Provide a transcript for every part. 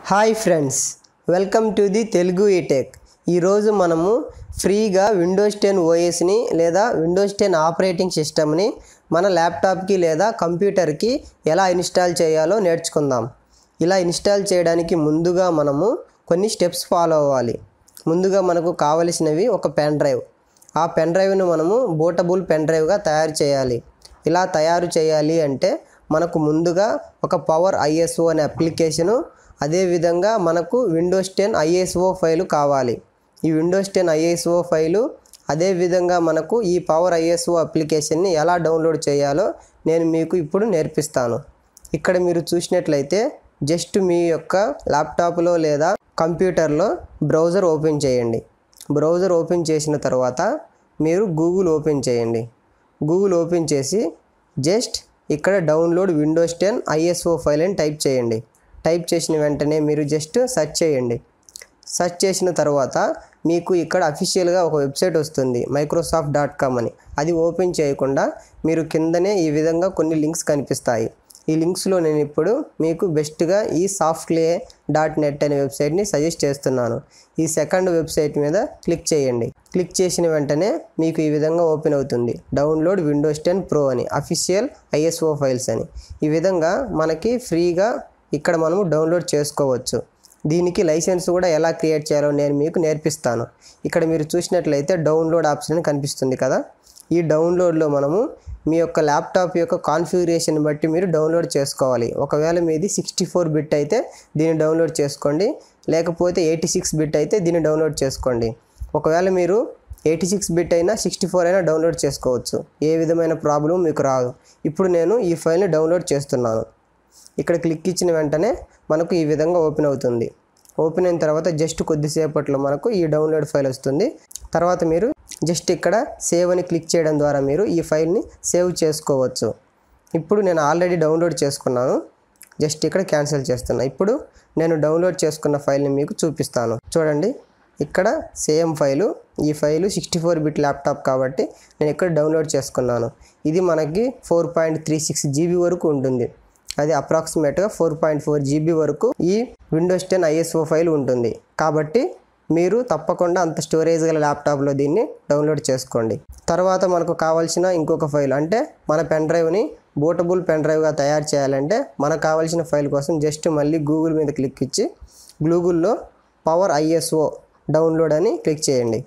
Hi friends welcome to the Telugu e tech ఈరోజు మనము ఫ్రీగా విండోస్ టెన్ ఓఎస్ని లేదా విండోస్ టెన్ ఆపరేటింగ్ సిస్టమ్ని మన ల్యాప్టాప్కి లేదా కంప్యూటర్కి ఎలా ఇన్స్టాల్ చేయాలో నేర్చుకుందాం ఇలా ఇన్స్టాల్ చేయడానికి ముందుగా మనము కొన్ని స్టెప్స్ ఫాలో అవ్వాలి ముందుగా మనకు కావలసినవి ఒక పెన్ డ్రైవ్ ఆ పెన్ డ్రైవ్ను మనము బోటబుల్ పెన్ డ్రైవ్గా తయారు చేయాలి ఇలా తయారు చేయాలి అంటే మనకు ముందుగా ఒక పవర్ ఐఎస్ఓ అనే అప్లికేషను అదేవిధంగా మనకు విండోస్ టెన్ ఐఎస్ఓ ఫైలు కావాలి ఈ విండోస్ టెన్ ఐఎస్ఓ ఫైలు అదేవిధంగా మనకు ఈ పవర్ ఐఎస్ఓ అప్లికేషన్ని ఎలా డౌన్లోడ్ చేయాలో నేను మీకు ఇప్పుడు నేర్పిస్తాను ఇక్కడ మీరు చూసినట్లయితే జస్ట్ మీ యొక్క ల్యాప్టాప్లో లేదా కంప్యూటర్లో బ్రౌజర్ ఓపెన్ చేయండి బ్రౌజర్ ఓపెన్ చేసిన తర్వాత మీరు గూగుల్ ఓపెన్ చేయండి గూగుల్ ఓపెన్ చేసి జస్ట్ ఇక్కడ download Windows ten ISO file అని టైప్ చేయండి టైప్ చేసిన వెంటనే మీరు జస్ట్ సెర్చ్ చేయండి సెర్చ్ చేసిన తర్వాత మీకు ఇక్కడ అఫీషియల్గా ఒక వెబ్సైట్ వస్తుంది మైక్రోసాఫ్ట్ డాట్ కామ్ అని అది ఓపెన్ చేయకుండా మీరు కిందనే ఈ విధంగా కొన్ని లింక్స్ కనిపిస్తాయి ఈ లింక్స్లో నేను ఇప్పుడు మీకు బెస్ట్గా ఈ సాఫ్ట్లే డాట్ నెట్ అనే వెబ్సైట్ని సజెస్ట్ చేస్తున్నాను ఈ సెకండ్ వెబ్సైట్ మీద క్లిక్ చేయండి క్లిక్ చేసిన వెంటనే మీకు ఈ విధంగా ఓపెన్ అవుతుంది డౌన్లోడ్ విండోస్ టెన్ ప్రో అని అఫీషియల్ ఐఎస్ఓ ఫైల్స్ అని ఈ విధంగా మనకి ఫ్రీగా ఇక్కడ మనము డౌన్లోడ్ చేసుకోవచ్చు దీనికి లైసెన్స్ కూడా ఎలా క్రియేట్ చేయాలో నేను మీకు నేర్పిస్తాను ఇక్కడ మీరు చూసినట్లయితే డౌన్లోడ్ ఆప్షన్ అని కనిపిస్తుంది కదా ఈ డౌన్లోడ్లో మనము మీ యొక్క ల్యాప్టాప్ యొక్క కాన్ఫిగరేషన్ బట్టి మీరు డౌన్లోడ్ చేసుకోవాలి ఒకవేళ మీది సిక్స్టీ ఫోర్ బిట్ అయితే దీన్ని డౌన్లోడ్ చేసుకోండి లేకపోతే ఎయిటీ సిక్స్ బిట్ అయితే దీన్ని డౌన్లోడ్ చేసుకోండి ఒకవేళ మీరు ఎయిటీ సిక్స్ బిట్ అయినా సిక్స్టీ ఫోర్ అయినా డౌన్లోడ్ చేసుకోవచ్చు ఏ విధమైన ప్రాబ్లం మీకు రాదు ఇప్పుడు నేను ఈ ఫైల్ని డౌన్లోడ్ చేస్తున్నాను ఇక్కడ క్లిక్ ఇచ్చిన వెంటనే మనకు ఈ విధంగా ఓపెన్ అవుతుంది ఓపెన్ అయిన తర్వాత జస్ట్ కొద్దిసేపట్లో మనకు ఈ డౌన్లోడ్ ఫైల్ వస్తుంది తర్వాత మీరు జస్ట్ ఇక్కడ సేవ్ అని క్లిక్ చేయడం ద్వారా మీరు ఈ ఫైల్ని సేవ్ చేసుకోవచ్చు ఇప్పుడు నేను ఆల్రెడీ డౌన్లోడ్ చేసుకున్నాను జస్ట్ ఇక్కడ క్యాన్సిల్ చేస్తున్నా ఇప్పుడు నేను డౌన్లోడ్ చేసుకున్న ఫైల్ని మీకు చూపిస్తాను చూడండి ఇక్కడ సేమ్ ఫైలు ఈ file sixty four bit laptop కాబట్టి నేను ఇక్కడ డౌన్లోడ్ చేసుకున్నాను ఇది మనకి four point three six GB వరకు ఉంటుంది అది అప్రాక్సిమేట్గా ఫోర్ పాయింట్ ఫోర్ జీబీ వరకు ఈ విండోస్ టెన్ ఐఎస్ఓ ఫైల్ ఉంటుంది కాబట్టి మీరు తప్పకుండా అంత స్టోరేజ్ గల ల్యాప్టాప్లో దీన్ని డౌన్లోడ్ చేసుకోండి తర్వాత మనకు కావాల్సిన ఇంకొక ఫైల్ అంటే మన పెన్ డ్రైవ్ని బోటబుల్ పెన్ డ్రైవ్గా తయారు చేయాలంటే మనకు కావాల్సిన ఫైల్ కోసం జస్ట్ మళ్ళీ గూగుల్ మీద క్లిక్ ఇచ్చి గూగుల్లో పవర్ ఐఎస్ఓ డౌన్లోడ్ అని క్లిక్ చేయండి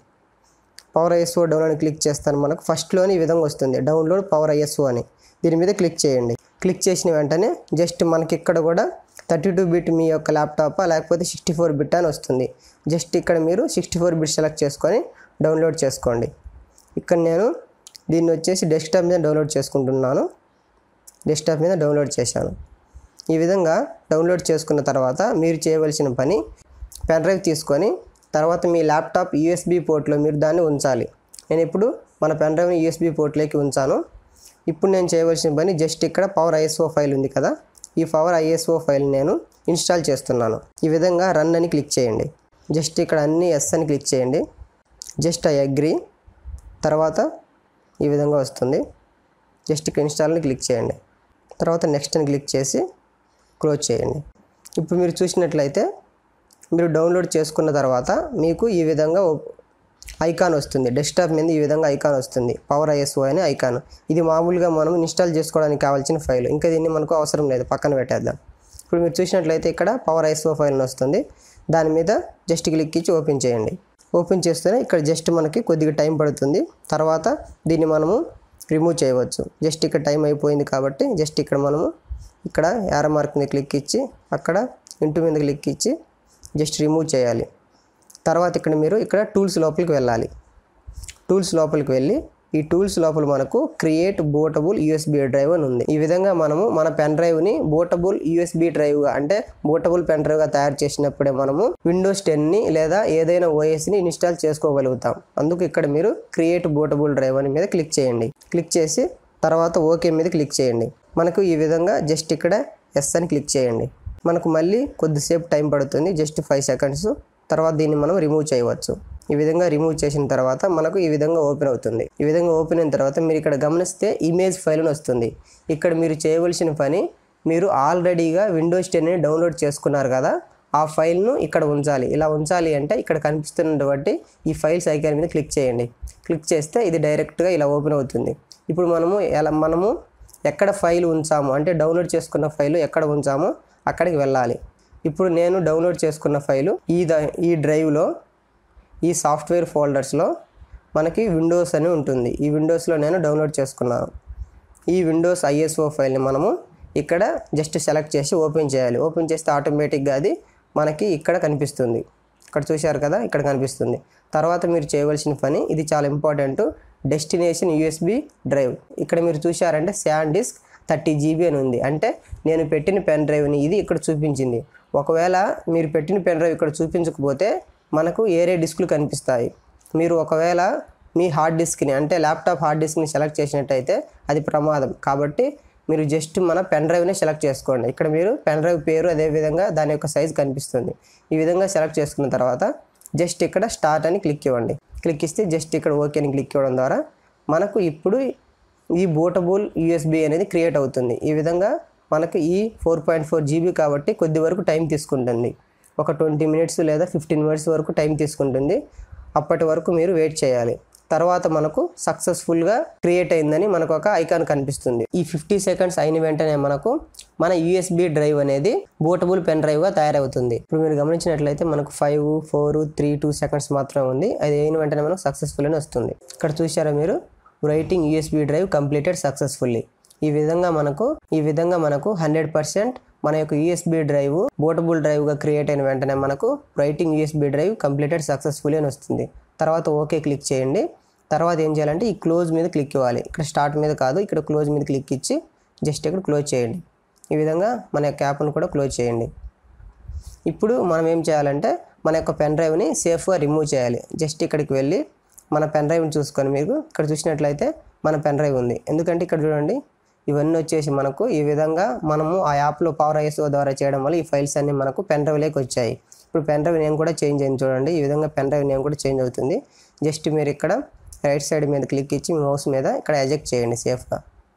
పవర్ ఐఎస్ఓ డౌన్లోడ్ క్లిక్ చేస్తాను మనకు ఫస్ట్లోని ఈ విధంగా వస్తుంది డౌన్లోడ్ పవర్ ఐఎస్ఓ అని దీని మీద క్లిక్ చేయండి క్లిక్ చేసిన వెంటనే జస్ట్ మనకి ఇక్కడ కూడా థర్టీ టూ బిట్ మీ యొక్క ల్యాప్టాప్ లేకపోతే సిక్స్టీ ఫోర్ బిట్ అని వస్తుంది జస్ట్ ఇక్కడ మీరు సిక్స్టీ ఫోర్ బిట్ సెలెక్ట్ చేసుకొని డౌన్లోడ్ చేసుకోండి ఇక్కడ నేను దీన్ని వచ్చేసి డెస్క్టాప్ మీద డౌన్లోడ్ చేసుకుంటున్నాను డెస్క్టాప్ మీద డౌన్లోడ్ చేశాను ఈ విధంగా డౌన్లోడ్ చేసుకున్న తర్వాత మీరు చేయవలసిన పని పెన్ డ్రైవ్ తీసుకొని తర్వాత మీ ల్యాప్టాప్ యూఎస్బి పోర్ట్లో మీరు దాన్ని ఉంచాలి నేను ఇప్పుడు మన పెన్ డ్రైవ్ని యూఎస్బి పోర్ట్లోకి ఉంచాను ఇప్పుడు నేను చేయవలసిన పని జస్ట్ ఇక్కడ పవర్ ఐఎస్ఓ ఫైల్ ఉంది కదా ఈ పవర్ ఐఎస్ఓ ఫైల్ నేను ఇన్స్టాల్ చేస్తున్నాను ఈ విధంగా రన్ అని క్లిక్ చేయండి జస్ట్ ఇక్కడ అన్ని ఎస్ అని క్లిక్ చేయండి జస్ట్ ఐ అగ్రి తర్వాత ఈ విధంగా వస్తుంది జస్ట్ ఇక్కడ ఇన్స్టాల్ని క్లిక్ చేయండి తర్వాత నెక్స్ట్ అని క్లిక్ చేసి క్లోజ్ చేయండి ఇప్పుడు మీరు చూసినట్లయితే మీరు డౌన్లోడ్ చేసుకున్న తర్వాత మీకు ఈ విధంగా ఐకాన్ వస్తుంది డెస్క్టాప్ మీద ఈ విధంగా ఐకాన్ వస్తుంది పవర్ ఐఎస్ఓ అనే ఐకాన్ ఇది మామూలుగా మనం ఇన్స్టాల్ చేసుకోవడానికి కావాల్సిన ఫైల్ ఇంకా దీన్ని మనకు అవసరం లేదు పక్కన పెట్టేద్దాం ఇప్పుడు మీరు చూసినట్లయితే ఇక్కడ పవర్ ఐఎస్ఓ ఫైల్ వస్తుంది దాని మీద జస్ట్ క్లిక్ ఇచ్చి ఓపెన్ చేయండి ఓపెన్ చేస్తేనే ఇక్కడ జస్ట్ మనకి కొద్దిగా టైం పడుతుంది తర్వాత దీన్ని మనము రిమూవ్ చేయవచ్చు జస్ట్ ఇక్కడ టైం అయిపోయింది కాబట్టి జస్ట్ ఇక్కడ మనము ఇక్కడ యార మార్క్ మీద క్లిక్ ఇచ్చి అక్కడ ఇంటి మీద క్లిక్ ఇచ్చి జస్ట్ రిమూవ్ చేయాలి తర్వాత ఇక్కడ మీరు ఇక్కడ టూల్స్ లోపలికి వెళ్ళాలి టూల్స్ లోపలికి వెళ్ళి ఈ టూల్స్ లోపల మనకు క్రియేట్ బోటబుల్ యూఎస్బి డ్రైవ్ అని ఉంది ఈ విధంగా మనము మన పెన్ డ్రైవ్ని బోటబుల్ యూఎస్బి డ్రైవ్గా అంటే బోటబుల్ పెన్ డ్రైవ్గా తయారు చేసినప్పుడే మనము విండోస్ టెన్ని లేదా ఏదైనా ఓఎస్ని ఇన్స్టాల్ చేసుకోగలుగుతాం అందుకు ఇక్కడ మీరు క్రియేట్ బోటబుల్ డ్రైవ్ అని మీద క్లిక్ చేయండి క్లిక్ చేసి తర్వాత ఓకే మీద క్లిక్ చేయండి మనకు ఈ విధంగా జస్ట్ ఇక్కడ ఎస్ అని క్లిక్ చేయండి మనకు మళ్ళీ కొద్దిసేపు టైం పడుతుంది జస్ట్ ఫైవ్ సెకండ్స్ తర్వాత దీన్ని మనం రిమూవ్ చేయవచ్చు ఈ విధంగా రిమూవ్ చేసిన తర్వాత మనకు ఈ విధంగా ఓపెన్ అవుతుంది ఈ విధంగా ఓపెన్ అయిన తర్వాత మీరు ఇక్కడ గమనిస్తే ఇమేజ్ ఫైల్ అని వస్తుంది ఇక్కడ మీరు చేయవలసిన పని మీరు ఆల్రెడీగా విండోస్ టెన్ని డౌన్లోడ్ చేసుకున్నారు కదా ఆ ఫైల్ను ఇక్కడ ఉంచాలి ఇలా ఉంచాలి అంటే ఇక్కడ కనిపిస్తున్నటువంటి ఈ ఫైల్స్ ఐకాన్ మీద క్లిక్ చేయండి క్లిక్ చేస్తే ఇది డైరెక్ట్గా ఇలా ఓపెన్ అవుతుంది ఇప్పుడు మనము ఎలా మనము ఎక్కడ ఫైల్ ఉంచాము అంటే డౌన్లోడ్ చేసుకున్న ఫైల్ ఎక్కడ ఉంచామో అక్కడికి వెళ్ళాలి ఇప్పుడు నేను డౌన్లోడ్ చేసుకున్న ఫైలు ఈ ద ఈ డ్రైవ్లో ఈ సాఫ్ట్వేర్ ఫోల్డర్స్లో మనకి విండోస్ అని ఉంటుంది ఈ విండోస్లో నేను డౌన్లోడ్ చేసుకున్నాను ఈ విండోస్ ఐఎస్ఓ ఫైల్ని మనము ఇక్కడ జస్ట్ సెలెక్ట్ చేసి ఓపెన్ చేయాలి ఓపెన్ చేస్తే ఆటోమేటిక్గా అది మనకి ఇక్కడ కనిపిస్తుంది ఇక్కడ చూశారు కదా ఇక్కడ కనిపిస్తుంది తర్వాత మీరు చేయవలసిన పని ఇది చాలా ఇంపార్టెంట్ డెస్టినేషన్ యూఎస్బి డ్రైవ్ ఇక్కడ మీరు చూశారంటే శాన్ డిస్క్ థర్టీ జీబీ అని ఉంది అంటే నేను పెట్టిన పెన్ డ్రైవ్ని ఇది ఇక్కడ చూపించింది ఒకవేళ మీరు పెట్టిన పెన్ డ్రైవ్ ఇక్కడ చూపించకపోతే మనకు ఏరే డిస్క్లు కనిపిస్తాయి మీరు ఒకవేళ మీ హార్డ్ డిస్క్ని అంటే ల్యాప్టాప్ హార్డ్ డిస్క్ని సెలెక్ట్ చేసినట్టయితే అది ప్రమాదం కాబట్టి మీరు జస్ట్ మన పెన్ డ్రైవ్ని సెలెక్ట్ చేసుకోండి ఇక్కడ మీరు పెన్ డ్రైవ్ పేరు అదేవిధంగా దాని యొక్క సైజ్ కనిపిస్తుంది ఈ విధంగా సెలెక్ట్ చేసుకున్న తర్వాత జస్ట్ ఇక్కడ స్టార్ట్ అని క్లిక్ ఇవ్వండి క్లిక్ ఇస్తే జస్ట్ ఇక్కడ ఓకే అని క్లిక్ ఇవ్వడం ద్వారా మనకు ఇప్పుడు ఈ బూటబుల్ యూఎస్బి అనేది క్రియేట్ అవుతుంది ఈ విధంగా మనకు ఈ ఫోర్ పాయింట్ ఫోర్ జీబీ కాబట్టి కొద్ది వరకు టైం తీసుకుంటుంది ఒక ట్వంటీ మినిట్స్ లేదా ఫిఫ్టీన్ మినిట్స్ వరకు టైం తీసుకుంటుంది అప్పటి వరకు మీరు వెయిట్ చేయాలి తర్వాత మనకు సక్సెస్ఫుల్గా క్రియేట్ అయిందని మనకు ఒక ఐకాన్ కనిపిస్తుంది ఈ ఫిఫ్టీ సెకండ్స్ అయిన వెంటనే మనకు మన యూఎస్బి డ్రైవ్ అనేది బూటబుల్ పెన్ డ్రైవ్గా తయారవుతుంది ఇప్పుడు మీరు గమనించినట్లయితే మనకు five four three two seconds మాత్రమే ఉంది అది అయిన వెంటనే మనకు సక్సెస్ఫుల్ అని వస్తుంది ఇక్కడ చూసారా మీరు writing USB drive completed successfully ఈ విధంగా మనకు ఈ విధంగా మనకు హండ్రెడ్ పర్సెంట్ మన యొక్క యూఎస్బి డ్రైవ్ బోటబుల్ డ్రైవ్గా క్రియేట్ అయిన వెంటనే మనకు writing USB drive completed successfully అని వస్తుంది తర్వాత ఓకే క్లిక్ చేయండి తర్వాత ఏం చేయాలంటే ఈ క్లోజ్ మీద క్లిక్ ఇవ్వాలి ఇక్కడ స్టార్ట్ మీద కాదు ఇక్కడ క్లోజ్ మీద క్లిక్ ఇచ్చి జస్ట్ ఇక్కడ క్లోజ్ చేయండి ఈ విధంగా మన యొక్క యాప్ను కూడా క్లోజ్ చేయండి ఇప్పుడు మనం ఏం చేయాలంటే మన యొక్క పెన్ డ్రైవ్ని సేఫ్గా రిమూవ్ చేయాలి జస్ట్ ఇక్కడికి వెళ్ళి మన పెన్ డ్రైవ్ని చూసుకొని మీకు ఇక్కడ చూసినట్లయితే మన పెన్ డ్రైవ్ ఉంది ఎందుకంటే ఇక్కడ చూడండి ఇవన్నీ వచ్చేసి మనకు ఈ విధంగా మనము ఆ యాప్లో పవర్ ఐఎస్ఓ ద్వారా చేయడం వల్ల ఈ ఫైల్స్ అన్నీ మనకు పెన్ డ్రైవ్లోకి వచ్చాయి ఇప్పుడు పెన్ డ్రైవ్ నేమ్ కూడా చేంజ్ అయింది చూడండి ఈ విధంగా పెన్ డ్రైవ్ నేమ్ కూడా చేంజ్ అవుతుంది జస్ట్ మీరు ఇక్కడ రైట్ సైడ్ మీద క్లిక్ ఇచ్చి మీ మౌస్ మీద ఇక్కడ ఎజెక్ట్ చేయండి సేఫ్గా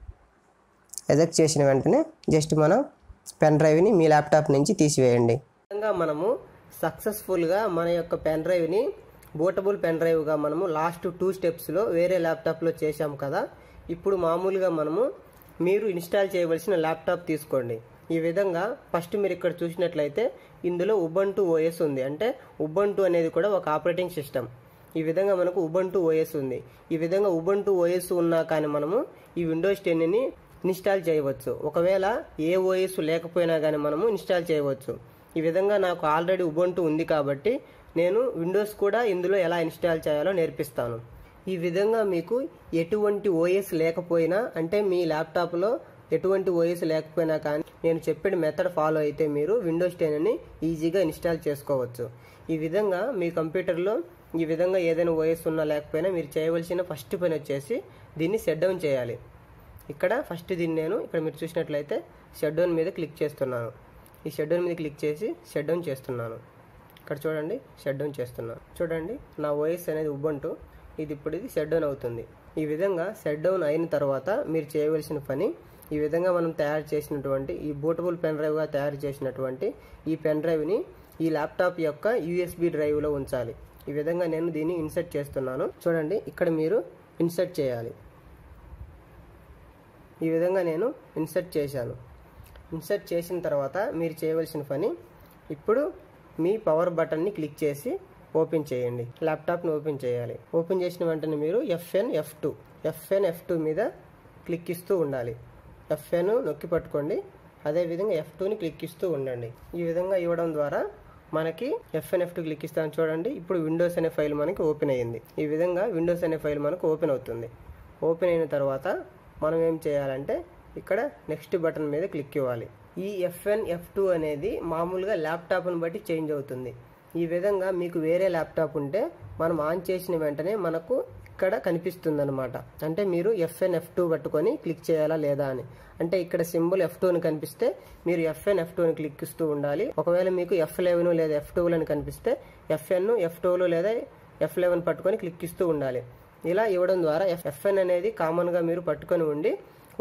ఎజెక్ట్ చేసిన వెంటనే జస్ట్ మనం పెన్ డ్రైవ్ని మీ ల్యాప్టాప్ నుంచి తీసివేయండి విధంగా మనము సక్సెస్ఫుల్గా మన యొక్క పెన్ డ్రైవ్ని బూటబుల్ పెన్ డ్రైవ్గా మనము లాస్ట్ టూ స్టెప్స్లో వేరే ల్యాప్టాప్లో చేశాం కదా ఇప్పుడు మామూలుగా మనము మీరు ఇన్స్టాల్ చేయవలసిన ల్యాప్టాప్ తీసుకోండి ఈ విధంగా ఫస్ట్ మీరు ఇక్కడ చూసినట్లయితే ఇందులో ఉబంటు ఓఎస్ ఉంది అంటే ఉబంటు అనేది కూడా ఒక ఆపరేటింగ్ సిస్టమ్ ఈ విధంగా మనకు ఉబంటు ఓఎస్ ఉంది ఈ విధంగా ఉబంటు ఓఎస్ ఉన్నా కానీ మనము ఈ విండోస్ టెన్ని ఇన్స్టాల్ చేయవచ్చు ఒకవేళ ఏ ఓఎస్ లేకపోయినా కానీ మనము ఇన్స్టాల్ చేయవచ్చు ఈ విధంగా నాకు ఆల్రెడీ ఉబంటు ఉంది కాబట్టి నేను విండోస్ కూడా ఇందులో ఎలా ఇన్స్టాల్ చేయాలో నేర్పిస్తాను ఈ విధంగా మీకు ఎటువంటి ఓఎస్ లేకపోయినా అంటే మీ ల్యాప్టాప్లో ఎటువంటి ఓఎస్ లేకపోయినా కానీ నేను చెప్పిన మెథడ్ ఫాలో అయితే మీరు విండోస్ టెన్ని ఈజీగా ఇన్స్టాల్ చేసుకోవచ్చు ఈ విధంగా మీ కంప్యూటర్లో ఈ విధంగా ఏదైనా ఓఎస్ ఉన్నా లేకపోయినా మీరు చేయవలసిన ఫస్ట్ పని వచ్చేసి దీన్ని సెట్ డౌన్ చేయాలి ఇక్కడ ఫస్ట్ దీన్ని నేను ఇక్కడ మీరు చూసినట్లయితే షట్ డౌన్ మీద క్లిక్ చేస్తున్నాను ఈ షట్ డౌన్ మీద క్లిక్ చేసి షట్ డౌన్ చేస్తున్నాను ఇక్కడ చూడండి షట్ డౌన్ చేస్తున్నాను చూడండి నా ఓఎస్ అనేది ఉబ్బంటు ఇది ఇప్పుడు ఇది షట్ డౌన్ అవుతుంది ఈ విధంగా షట్ డౌన్ అయిన తర్వాత మీరు చేయవలసిన పని ఈ విధంగా మనం తయారు చేసినటువంటి ఈ బూటబుల్ పెన్ డ్రైవ్గా తయారు చేసినటువంటి ఈ పెన్ డ్రైవ్ని ఈ ల్యాప్టాప్ యొక్క యూఎస్బి డ్రైవ్లో ఉంచాలి ఈ విధంగా నేను దీన్ని ఇన్సర్ట్ చేస్తున్నాను చూడండి ఇక్కడ మీరు ఇన్సర్ట్ చేయాలి ఈ విధంగా నేను ఇన్సర్ట్ చేశాను ఇన్సర్ట్ చేసిన తర్వాత మీరు చేయవలసిన పని ఇప్పుడు మీ పవర్ బటన్ని క్లిక్ చేసి ఓపెన్ చేయండి ల్యాప్టాప్ని ఓపెన్ చేయాలి ఓపెన్ చేసిన వెంటనే మీరు FN F two FN F two మీద క్లిక్ ఇస్తూ ఉండాలి ఎఫ్ఎన్ నొక్కి పట్టుకోండి అదేవిధంగా ఎఫ్ టూని క్లిక్ ఇస్తూ ఉండండి ఈ విధంగా ఇవ్వడం ద్వారా మనకి ఎఫ్ఎన్ ఎఫ్ టూ క్లిక్ ఇస్తాను చూడండి ఇప్పుడు విండోస్ అనే ఫైల్ మనకి ఓపెన్ అయ్యింది ఈ విధంగా విండోస్ అనే ఫైల్ మనకు ఓపెన్ అవుతుంది ఓపెన్ అయిన తర్వాత మనం ఏం చేయాలంటే ఇక్కడ నెక్స్ట్ బటన్ మీద క్లిక్ ఇవ్వాలి ఈ ఎఫ్ఎన్ ఎఫ్ టూ అనేది మామూలుగా ల్యాప్టాప్ని బట్టి చేంజ్ అవుతుంది ఈ విధంగా మీకు వేరే ల్యాప్టాప్ ఉంటే మనం ఆన్ చేసిన వెంటనే మనకు ఇక్కడ కనిపిస్తుంది అనమాట అంటే మీరు ఎఫ్ఎన్ ఎఫ్ టూ పట్టుకొని క్లిక్ చేయాలా లేదా అని అంటే ఇక్కడ సింబల్ ఎఫ్ టూ అని కనిపిస్తే మీరు ఎఫ్ఎన్ ఎఫ్ టూ అని క్లిక్ ఇస్తూ ఉండాలి ఒకవేళ మీకు ఎఫ్ లెవెన్ లేదా ఎఫ్ టూ అని కనిపిస్తే ఎఫ్ఎన్ ఎఫ్ టూలో లేదా ఎఫ్ లెవెన్ పట్టుకొని క్లిక్ ఇస్తూ ఉండాలి ఇలా ఇవ్వడం ద్వారా ఎఫ్ఎన్ అనేది కామన్గా మీరు పట్టుకొని ఉండి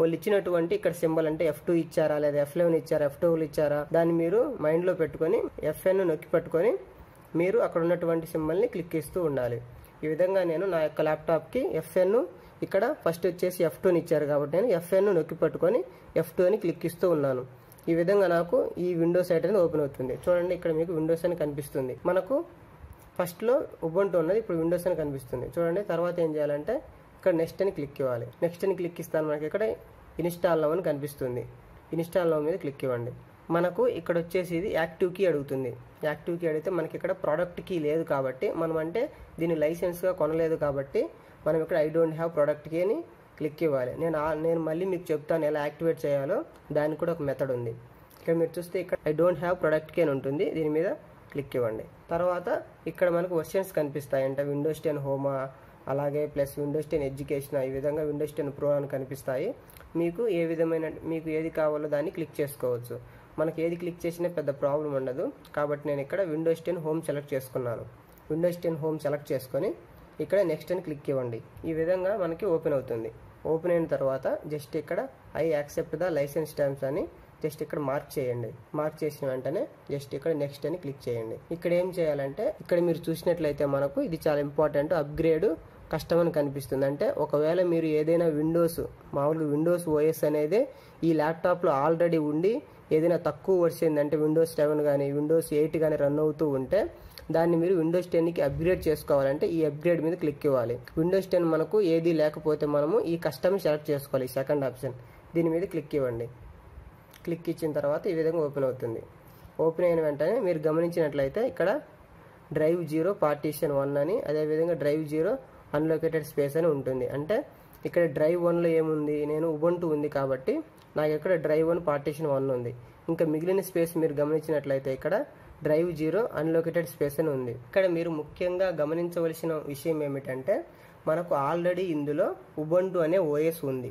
వాళ్ళు ఇచ్చినటువంటి ఇక్కడ సింబల్ అంటే ఎఫ్ టూ ఇచ్చారా లేదా ఎఫ్ లెవెన్ ఇచ్చారా ఎఫ్ టూలు ఇచ్చారా దాన్ని మీరు మైండ్లో పెట్టుకొని ఎఫ్ఎన్ నొక్కి పెట్టుకొని మీరు అక్కడ ఉన్నటువంటి సింబల్ని క్లిక్ ఇస్తూ ఉండాలి ఈ విధంగా నేను నా యొక్క ల్యాప్టాప్కి ఎఫ్ఎన్ ఇక్కడ ఫస్ట్ వచ్చేసి ఎఫ్ టూని ఇచ్చారు కాబట్టి నేను ఎఫ్ఎన్ నొక్కి పట్టుకొని ఎఫ్ టూ అని క్లిక్ ఇస్తూ ఉన్నాను ఈ విధంగా నాకు ఈ విండోస్ సైట్ అనేది ఓపెన్ అవుతుంది చూడండి ఇక్కడ మీకు విండోస్ అని కనిపిస్తుంది మనకు ఫస్ట్లో ఉబంటు ఉన్నది ఇప్పుడు విండోస్ అని కనిపిస్తుంది చూడండి తర్వాత ఏం చేయాలంటే ఇక్కడ నెక్స్ట్ అని క్లిక్ ఇవ్వాలి నెక్స్ట్ అని క్లిక్ ఇస్తాను మనకి ఇక్కడ ఇన్స్టాల్ నవ్ అని కనిపిస్తుంది ఇన్స్టాల్ నవ్ మీద క్లిక్ ఇవ్వండి మనకు ఇక్కడ వచ్చేసి ఇది యాక్టివ్ కీ అడుగుతుంది యాక్టివ్ కీ అడిగితే మనకి ఇక్కడ ప్రోడక్ట్ కీ లేదు కాబట్టి మనం అంటే దీన్ని లైసెన్స్గా కొనలేదు కాబట్టి మనం ఇక్కడ I don't have product key అని క్లిక్ ఇవ్వాలి నేను ఆ- నేను మళ్ళీ మీకు చెప్తాను ఎలా యాక్టివేట్ చేయాలో దానికి కూడా ఒక మెథడ్ ఉంది ఇక్కడ మీరు చూస్తే ఇక్కడ ఐ డోంట్ హ్యావ్ ప్రొడక్ట్ కి అని ఉంటుంది దీని మీద క్లిక్ ఇవ్వండి తర్వాత ఇక్కడ మనకు వర్షన్స్ కనిపిస్తాయి అంటే విండోస్ టెన్ హోమా అలాగే ప్లస్ విండోస్ టెన్ ఎడ్యుకేషన్ ఈ విధంగా విండోస్ టెన్ ప్రో అని కనిపిస్తాయి మీకు ఏ విధమైన మీకు ఏది కావాలో దాన్ని క్లిక్ చేసుకోవచ్చు మనకి ఏది క్లిక్ చేసినా పెద్ద ప్రాబ్లం ఉండదు కాబట్టి నేను ఇక్కడ విండోస్ టెన్ హోమ్ సెలెక్ట్ చేసుకున్నాను విండోస్ టెన్ హోమ్ సెలెక్ట్ చేసుకొని ఇక్కడ నెక్స్ట్ అని క్లిక్ ఇవ్వండి ఈ విధంగా మనకి ఓపెన్ అవుతుంది ఓపెన్ అయిన తర్వాత జస్ట్ ఇక్కడ I accept the license terms అని జస్ట్ ఇక్కడ మార్క్ చేయండి మార్క్ చేసిన వెంటనే జస్ట్ ఇక్కడ నెక్స్ట్ అని క్లిక్ చేయండి ఇక్కడ ఏం చేయాలంటే ఇక్కడ మీరు చూసినట్లయితే మనకు ఇది చాలా ఇంపార్టెంట్ అప్గ్రేడ్ కష్టం అని కనిపిస్తుంది అంటే ఒకవేళ మీరు ఏదైనా విండోస్ మామూలుగా విండోస్ ఓఎస్ అనేది ఈ ల్యాప్టాప్లో ఆల్రెడీ ఉండి ఏదైనా తక్కువ వర్షన్ అంటే విండోస్ సెవెన్ కానీ విండోస్ ఎయిట్ కానీ రన్ అవుతూ ఉంటే దాన్ని మీరు విండోస్ టెన్కి అప్గ్రేడ్ చేసుకోవాలంటే ఈ అప్గ్రేడ్ మీద క్లిక్ ఇవ్వాలి విండోస్ టెన్ మనకు ఏది లేకపోతే మనము ఈ కస్టమ్ సెలెక్ట్ చేసుకోవాలి ఈ సెకండ్ ఆప్షన్ దీని మీద క్లిక్ ఇవ్వండి క్లిక్ ఇచ్చిన తర్వాత ఈ విధంగా ఓపెన్ అవుతుంది ఓపెన్ అయిన వెంటనే మీరు గమనించినట్లయితే ఇక్కడ డ్రైవ్ జీరో పార్టీషన్ వన్ అని అదేవిధంగా డ్రైవ్ జీరో అన్లొకేటెడ్ స్పేస్ అని ఉంటుంది అంటే ఇక్కడ డ్రైవ్ వన్లో ఏముంది నేను ఉబంటు ఉంది కాబట్టి నాకు ఇక్కడ డ్రైవ్ వన్ పార్టీషన్ వన్ ఉంది ఇంకా మిగిలిన స్పేస్ మీరు గమనించినట్లయితే ఇక్కడ డ్రైవ్ జీరో అన్లొకేటెడ్ స్పేస్ అని ఉంది ఇక్కడ మీరు ముఖ్యంగా గమనించవలసిన విషయం ఏమిటంటే మనకు ఆల్రెడీ ఇందులో ఉబంటు అనే ఓఎస్ ఉంది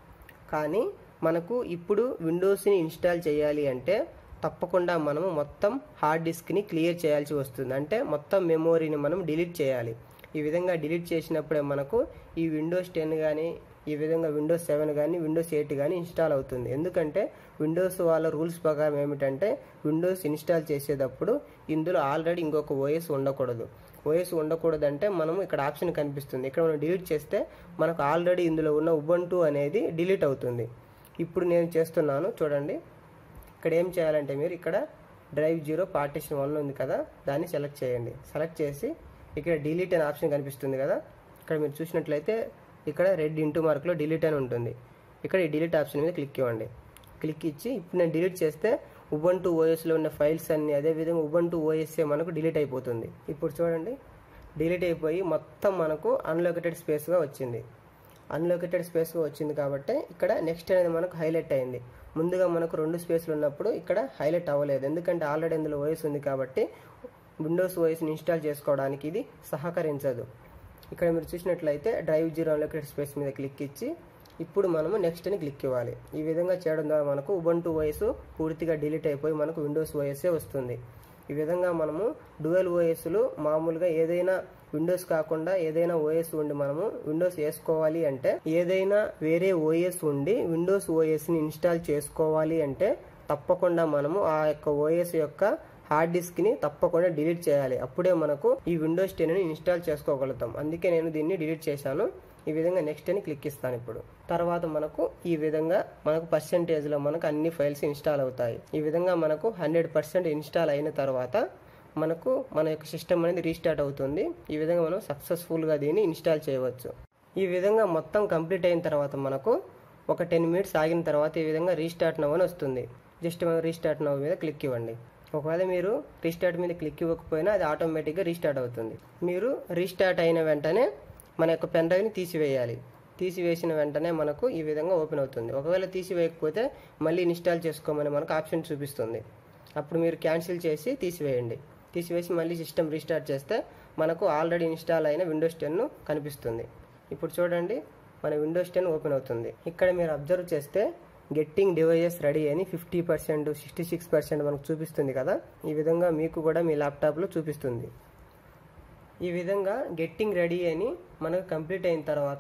కానీ మనకు ఇప్పుడు విండోస్ని ఇన్స్టాల్ చేయాలి అంటే తప్పకుండా మనము మొత్తం హార్డ్ డిస్క్ని క్లియర్ చేయాల్సి వస్తుంది అంటే మొత్తం మెమోరీని మనం డిలీట్ చేయాలి ఈ విధంగా డిలీట్ చేసినప్పుడే మనకు ఈ విండోస్ టెన్ కానీ ఈ విధంగా విండోస్ సెవెన్ కానీ విండోస్ ఎయిట్ కానీ ఇన్స్టాల్ అవుతుంది ఎందుకంటే విండోస్ వాళ్ళ రూల్స్ ప్రకారం ఏమిటంటే విండోస్ ఇన్స్టాల్ చేసేటప్పుడు ఇందులో ఆల్రెడీ ఇంకొక ఓఎస్ ఉండకూడదు ఓఎస్ ఉండకూడదంటే మనం ఇక్కడ ఆప్షన్ కనిపిస్తుంది ఇక్కడ మనం డిలీట్ చేస్తే మనకు ఆల్రెడీ ఇందులో ఉన్న ఉబంటు అనేది డిలీట్ అవుతుంది ఇప్పుడు నేను చేస్తున్నాను చూడండి ఇక్కడ ఏం చేయాలంటే మీరు ఇక్కడ డ్రైవ్ జీరో పార్టీషన్ వన్ ఉంది కదా దాన్ని సెలెక్ట్ చేయండి సెలెక్ట్ చేసి ఇక్కడ డిలీట్ అనే ఆప్షన్ కనిపిస్తుంది కదా ఇక్కడ మీరు చూసినట్లయితే ఇక్కడ రెడ్ ఇంటూ మార్క్లో డిలీట్ అని ఉంటుంది ఇక్కడ ఈ డిలీట్ ఆప్షన్ మీద క్లిక్ ఇవ్వండి క్లిక్ ఇచ్చి ఇప్పుడు నేను డిలీట్ చేస్తే ఉబంటు ఓఎస్లో ఉన్న ఫైల్స్ అన్ని అదేవిధంగా ఉబంటు ఓఎస్ఏ మనకు డిలీట్ అయిపోతుంది ఇప్పుడు చూడండి డిలీట్ అయిపోయి మొత్తం మనకు అన్లొకేటెడ్ స్పేస్గా వచ్చింది అన్లొకేటెడ్ స్పేస్గా వచ్చింది కాబట్టి ఇక్కడ నెక్స్ట్ అనేది మనకు హైలైట్ అయింది ముందుగా మనకు రెండు స్పేస్లు ఉన్నప్పుడు ఇక్కడ హైలైట్ అవ్వలేదు ఎందుకంటే ఆల్రెడీ ఇందులో ఓఎస్ ఉంది కాబట్టి విండోస్ ఓఎస్ని ఇన్స్టాల్ చేసుకోవడానికి ఇది సహకరించదు ఇక్కడ మీరు చూసినట్లయితే డ్రైవ్ జీరో అన్లొకేటెడ్ స్పేస్ మీద క్లిక్ ఇచ్చి ఇప్పుడు మనము నెక్స్ట్ అని క్లిక్ ఇవ్వాలి ఈ విధంగా చేయడం ద్వారా మనకు ఉబంటు ఓఎస్ పూర్తిగా డిలీట్ అయిపోయి మనకు విండోస్ ఓఎస్ఏ వస్తుంది ఈ విధంగా మనము డ్యూయల్ ఓఎస్లు మామూలుగా ఏదైనా విండోస్ కాకుండా ఏదైనా ఓఎస్ ఉండి మనము విండోస్ వేసుకోవాలి అంటే ఏదైనా వేరే ఓఎస్ ఉండి విండోస్ ఓఎస్ని ఇన్స్టాల్ చేసుకోవాలి అంటే తప్పకుండా మనము ఆ యొక్క ఓఎస్ యొక్క హార్డ్ డిస్క్ ని తప్పకుండా డిలీట్ చేయాలి అప్పుడే మనకు ఈ విండోస్ టెన్ ని ఇన్స్టాల్ చేసుకోగలుగుతాం అందుకే నేను దీన్ని డిలీట్ చేశాను ఈ విధంగా నెక్స్ట్ అని క్లిక్ ఇస్తాను ఇప్పుడు తర్వాత మనకు ఈ విధంగా మనకు పర్సెంటేజ్ లో మనకు అన్ని ఫైల్స్ ఇన్స్టాల్ అవుతాయి ఈ విధంగా మనకు హండ్రెడ్ పర్సెంట్ ఇన్స్టాల్ అయిన తర్వాత మనకు మన యొక్క సిస్టమ్ అనేది రీస్టార్ట్ అవుతుంది ఈ విధంగా మనం సక్సెస్ఫుల్ గా దీన్ని ఇన్స్టాల్ చేయవచ్చు ఈ విధంగా మొత్తం కంప్లీట్ అయిన తర్వాత మనకు ఒక టెన్ మినిట్స్ ఆగిన తర్వాత ఈ విధంగా రీస్టార్ట్ నవ్ అని వస్తుంది జస్ట్ మనం రీస్టార్ట్ నవ్ మీద క్లిక్ ఇవ్వండి ఒకవేళ మీరు రీస్టార్ట్ మీద క్లిక్ ఇవ్వకపోయినా అది ఆటోమేటిక్గా రీస్టార్ట్ అవుతుంది మీరు రీస్టార్ట్ అయిన వెంటనే మన యొక్క పెన్ డ్రైవ్ని తీసివేయాలి తీసివేసిన వెంటనే మనకు ఈ విధంగా ఓపెన్ అవుతుంది ఒకవేళ తీసివేయకపోతే మళ్ళీ ఇన్స్టాల్ చేసుకోమని మనకు ఆప్షన్ చూపిస్తుంది అప్పుడు మీరు క్యాన్సిల్ చేసి తీసివేయండి తీసివేసి మళ్ళీ సిస్టమ్ రీస్టార్ట్ చేస్తే మనకు ఆల్రెడీ ఇన్స్టాల్ అయిన విండోస్ టెన్ కనిపిస్తుంది ఇప్పుడు చూడండి మన విండోస్ టెన్ ఓపెన్ అవుతుంది ఇక్కడ మీరు అబ్జర్వ్ చేస్తే గెట్టింగ్ డివైజెస్ రెడీ అని fifty percent sixty six percent మనకు చూపిస్తుంది కదా ఈ విధంగా మీకు కూడా మీ ల్యాప్టాప్లో చూపిస్తుంది ఈ విధంగా గెట్టింగ్ రెడీ అని మనకు కంప్లీట్ అయిన తర్వాత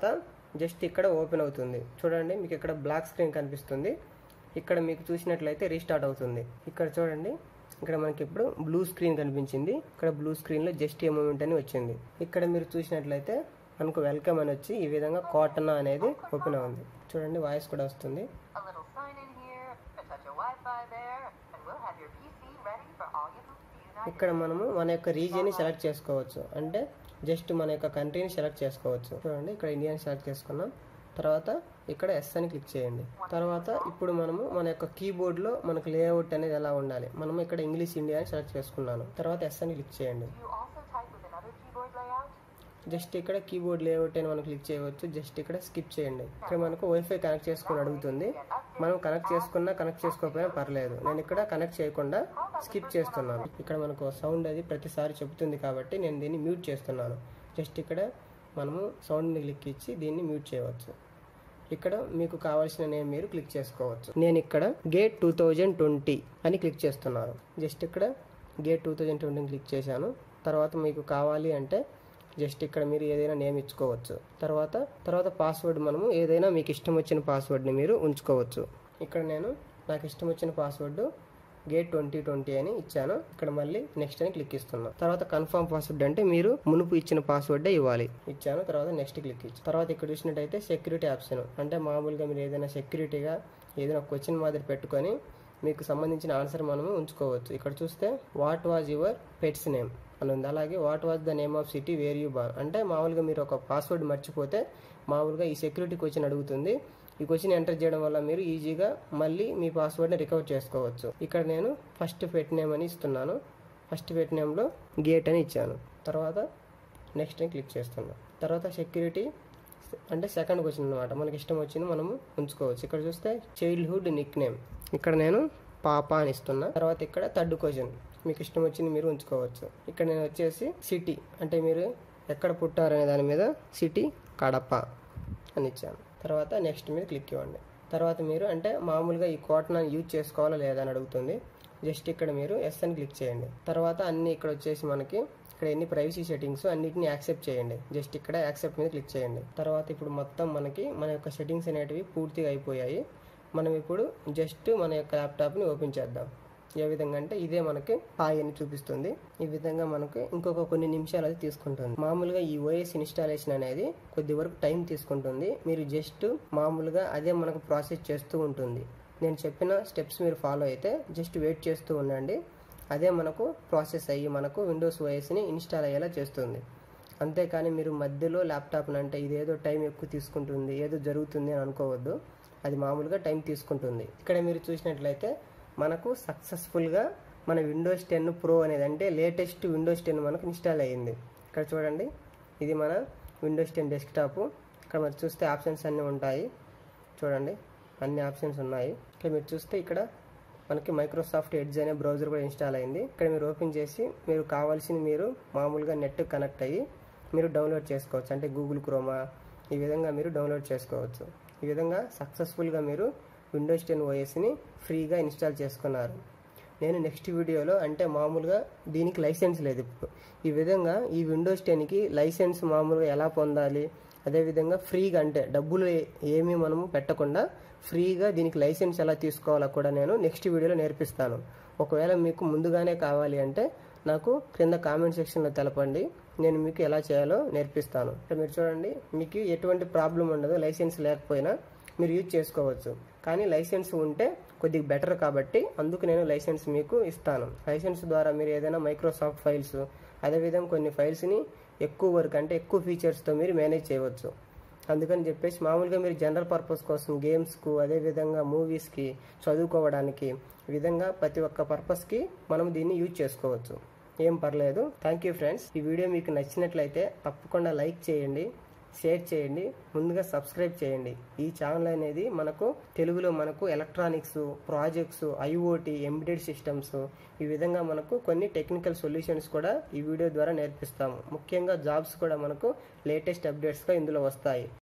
జస్ట్ ఇక్కడ ఓపెన్ అవుతుంది చూడండి మీకు ఇక్కడ బ్లాక్ స్క్రీన్ కనిపిస్తుంది ఇక్కడ మీకు చూసినట్లయితే రీస్టార్ట్ అవుతుంది ఇక్కడ చూడండి ఇక్కడ మనకి ఇప్పుడు బ్లూ స్క్రీన్ కనిపించింది ఇక్కడ బ్లూ స్క్రీన్లో జస్ట్ ఏ మూమెంట్ అని వచ్చింది ఇక్కడ మీరు చూసినట్లయితే మనకు వెల్కమ్ అని వచ్చి ఈ విధంగా కాటన్ అనేది ఓపెన్ అవుతుంది చూడండి వాయిస్ కూడా వస్తుంది A little sign in here, a touch of Wi-Fi there, and we'll have your PC ready for all you United ఇక్కడ మనము మన యొక్క రీజియన్ని సెలెక్ట్ చేసుకోవచ్చు అంటే జస్ట్ మన యొక్క కంట్రీని సెలెక్ట్ చేసుకోవచ్చు చూడండి ఇక్కడ ఇండియాని సెలెక్ట్ చేసుకున్నాం తర్వాత ఇక్కడ ఎస్ అని క్లిక్ చేయండి తర్వాత ఇప్పుడు మనము మన యొక్క కీబోర్డ్లో మనకు లేఅవుట్ అనేది ఎలా ఉండాలి మనము ఇక్కడ ఇంగ్లీష్ ఇండియా అని సెలెక్ట్ చేసుకున్నాను తర్వాత ఎస్ అని క్లిక్ చేయండి Do you also type with another keyboard layout? Just ఇక్కడ కీబోర్డ్ లేఅవుట్ అని మనం క్లిక్ చేయవచ్చు జస్ట్ ఇక్కడ స్కిప్ చేయండి ఇక్కడ మనకు వైఫై కనెక్ట్ చేసుకుని అడుగుతుంది మనం కనెక్ట్ చేసుకున్నా కనెక్ట్ చేసుకోకపోయినా పర్లేదు నేను ఇక్కడ కనెక్ట్ చేయకుండా స్కిప్ చేస్తున్నాను ఇక్కడ మనకు సౌండ్ అది ప్రతిసారి చెబుతుంది కాబట్టి నేను దీన్ని మ్యూట్ చేస్తున్నాను జస్ట్ ఇక్కడ మనము సౌండ్ని క్లిక్ ఇచ్చి దీన్ని మ్యూట్ చేయవచ్చు ఇక్కడ మీకు కావాల్సిన నేమ్ మీరు క్లిక్ చేసుకోవచ్చు నేను ఇక్కడ గేట్ టూ థౌజండ్ ట్వంటీ అని క్లిక్ చేస్తున్నాను జస్ట్ ఇక్కడ గేట్ టూ థౌజండ్ ట్వంటీని క్లిక్ చేశాను తర్వాత మీకు కావాలి అంటే జస్ట్ ఇక్కడ మీరు ఏదైనా నేమ్ ఇచ్చుకోవచ్చు తర్వాత తర్వాత పాస్వర్డ్ మనము ఏదైనా మీకు ఇష్టం వచ్చిన పాస్వర్డ్ని మీరు ఉంచుకోవచ్చు ఇక్కడ నేను నాకు ఇష్టం వచ్చిన పాస్వర్డ్ గేట్ ట్వంటీ ట్వంటీ అని ఇచ్చాను ఇక్కడ మళ్ళీ నెక్స్ట్ అని క్లిక్ ఇస్తున్నాను తర్వాత కన్ఫర్మ్ పాస్వర్డ్ అంటే మీరు మునుపు ఇచ్చిన పాస్వర్డే ఇవ్వాలి ఇచ్చాను తర్వాత నెక్స్ట్ క్లిక్ ఇచ్చి తర్వాత ఇక్కడ చూసినట్టయితే సెక్యూరిటీ ఆప్షన్ అంటే మామూలుగా మీరు ఏదైనా సెక్యూరిటీగా ఏదైనా క్వశ్చన్ మాదిరి పెట్టుకొని మీకు సంబంధించిన ఆన్సర్ మనము ఉంచుకోవచ్చు ఇక్కడ చూస్తే what was your pet's name అని ఉంది అలాగే what was the name of city where you born అంటే మామూలుగా మీరు ఒక పాస్వర్డ్ మర్చిపోతే మామూలుగా ఈ సెక్యూరిటీ క్వశ్చన్ అడుగుతుంది ఈ క్వశ్చన్ ఎంటర్ చేయడం వల్ల మీరు ఈజీగా మళ్ళీ మీ పాస్వర్డ్ని రికవర్ చేసుకోవచ్చు ఇక్కడ నేను ఫస్ట్ పెట్ నేమ్ అని ఇస్తున్నాను ఫస్ట్ పెట్ నేమ్లో గేట్ అని ఇచ్చాను తర్వాత నెక్స్ట్ అని క్లిక్ చేస్తున్నాను తర్వాత సెక్యూరిటీ అంటే సెకండ్ క్వశ్చన్ అనమాట మనకి ఇష్టం వచ్చింది మనము ఉంచుకోవచ్చు ఇక్కడ చూస్తే చైల్డ్హుడ్ నిక్ నేమ్ ఇక్కడ నేను పాప అని ఇస్తున్నా తర్వాత ఇక్కడ థర్డ్ క్వశ్చన్ మీకు ఇష్టం వచ్చింది మీరు ఉంచుకోవచ్చు ఇక్కడ నేను వచ్చేసి సిటీ అంటే మీరు ఎక్కడ పుట్టారనే దాని మీద సిటీ కడప అని ఇచ్చాను తర్వాత నెక్స్ట్ మీద క్లిక్ ఇవ్వండి తర్వాత మీరు అంటే మామూలుగా ఈ కోటను యూజ్ చేసుకోవాలా లేదా అని అడుగుతుంది జస్ట్ ఇక్కడ మీరు ఎస్ అని క్లిక్ చేయండి తర్వాత అన్ని ఇక్కడ వచ్చేసి మనకి ఇక్కడ ఎన్ని ప్రైవసీ సెట్టింగ్స్ అన్నిటిని యాక్సెప్ట్ చేయండి జస్ట్ ఇక్కడ యాక్సెప్ట్ మీద క్లిక్ చేయండి తర్వాత ఇప్పుడు మొత్తం మనకి మన యొక్క సెట్టింగ్స్ అనేటివి పూర్తిగా అయిపోయాయి మనం ఇప్పుడు జస్ట్ మన యొక్క ల్యాప్టాప్ని ఓపెన్ చేద్దాం ఏ విధంగా అంటే ఇదే మనకి హాయ్ అని చూపిస్తుంది ఈ విధంగా మనకి ఇంకొక కొన్ని నిమిషాలు అది తీసుకుంటుంది మామూలుగా ఈ ఓఎస్ ఇన్స్టాలేషన్ అనేది కొద్ది వరకు టైం తీసుకుంటుంది మీరు జస్ట్ మామూలుగా అదే మనకు ప్రాసెస్ చేస్తూ ఉంటుంది నేను చెప్పిన స్టెప్స్ మీరు ఫాలో అయితే జస్ట్ వెయిట్ చేస్తూ ఉండండి అదే మనకు ప్రాసెస్ అయ్యి మనకు విండోస్ ఓఎస్ని ఇన్స్టాల్ అయ్యేలా చేస్తుంది అంతేకాని మీరు మధ్యలో ల్యాప్టాప్ అంటే ఇదేదో టైం ఎక్కువ తీసుకుంటుంది ఏదో జరుగుతుంది అని అనుకోవద్దు అది మామూలుగా టైం తీసుకుంటుంది ఇక్కడ మీరు చూసినట్లయితే మనకు సక్సెస్ఫుల్గా మన విండోస్ టెన్ ప్రో అనేది అంటే లేటెస్ట్ విండోస్ టెన్ మనకు ఇన్స్టాల్ అయ్యింది ఇక్కడ చూడండి ఇది మన విండోస్ టెన్ డెస్క్టాప్ ఇక్కడ మీరు చూస్తే ఆప్షన్స్ అన్నీ ఉంటాయి చూడండి అన్ని ఆప్షన్స్ ఉన్నాయి ఇక్కడ మీరు చూస్తే ఇక్కడ మనకి మైక్రోసాఫ్ట్ ఎడ్జ్ అనే బ్రౌజర్ కూడా ఇన్స్టాల్ అయింది ఇక్కడ మీరు ఓపెన్ చేసి మీరు కావాల్సింది మీరు మామూలుగా నెట్ కనెక్ట్ అయ్యి మీరు డౌన్లోడ్ చేసుకోవచ్చు అంటే గూగుల్ క్రోమా ఈ విధంగా మీరు డౌన్లోడ్ చేసుకోవచ్చు ఈ విధంగా సక్సెస్ఫుల్గా మీరు విండోస్ టెన్ ఓఎస్ని ఫ్రీగా ఇన్స్టాల్ చేసుకున్నారు నేను నెక్స్ట్ వీడియోలో అంటే మామూలుగా దీనికి లైసెన్స్ లేదు ఇప్పుడు ఈ విధంగా ఈ విండోస్ టెన్కి లైసెన్స్ మామూలుగా ఎలా పొందాలి అదేవిధంగా ఫ్రీగా అంటే డబ్బులు ఏమీ మనము పెట్టకుండా ఫ్రీగా దీనికి లైసెన్స్ ఎలా తీసుకోవాలో కూడా నేను నెక్స్ట్ వీడియోలో నేర్పిస్తాను ఒకవేళ మీకు ముందుగానే కావాలి అంటే నాకు క్రింద కామెంట్ సెక్షన్లో తెలపండి నేను మీకు ఎలా చేయాలో నేర్పిస్తాను ఇక్కడ మీరు చూడండి మీకు ఎటువంటి ప్రాబ్లం ఉండదు లైసెన్స్ లేకపోయినా మీరు యూజ్ చేసుకోవచ్చు కానీ లైసెన్స్ ఉంటే కొద్దిగా బెటర్ కాబట్టి అందుకు నేను లైసెన్స్ మీకు ఇస్తాను లైసెన్స్ ద్వారా మీరు ఏదైనా మైక్రోసాఫ్ట్ ఫైల్స్ అదేవిధంగా కొన్ని ఫైల్స్ని ఎక్కువ వర్క్ అంటే ఎక్కువ ఫీచర్స్తో మీరు మేనేజ్ చేయవచ్చు అందుకని చెప్పేసి మామూలుగా మీరు జనరల్ పర్పస్ కోసం గేమ్స్కు అదేవిధంగా మూవీస్కి చదువుకోవడానికి ఈ విధంగా ప్రతి ఒక్క పర్పస్కి మనం దీన్ని యూజ్ చేసుకోవచ్చు ఏం పర్లేదు థ్యాంక్ యూ ఫ్రెండ్స్ ఈ వీడియో మీకు నచ్చినట్లయితే తప్పకుండా లైక్ చేయండి షేర్ చేయండి ముందుగా సబ్స్క్రైబ్ చేయండి ఈ ఛానల్ అనేది మనకు తెలుగులో మనకు electronics projects IoT embedded systems ఈ విధంగా మనకు కొన్ని టెక్నికల్ సొల్యూషన్స్ కూడా ఈ వీడియో ద్వారా నేర్పిస్తాము ముఖ్యంగా జాబ్స్ కూడా మనకు లేటెస్ట్ అప్డేట్స్గా ఇందులో వస్తాయి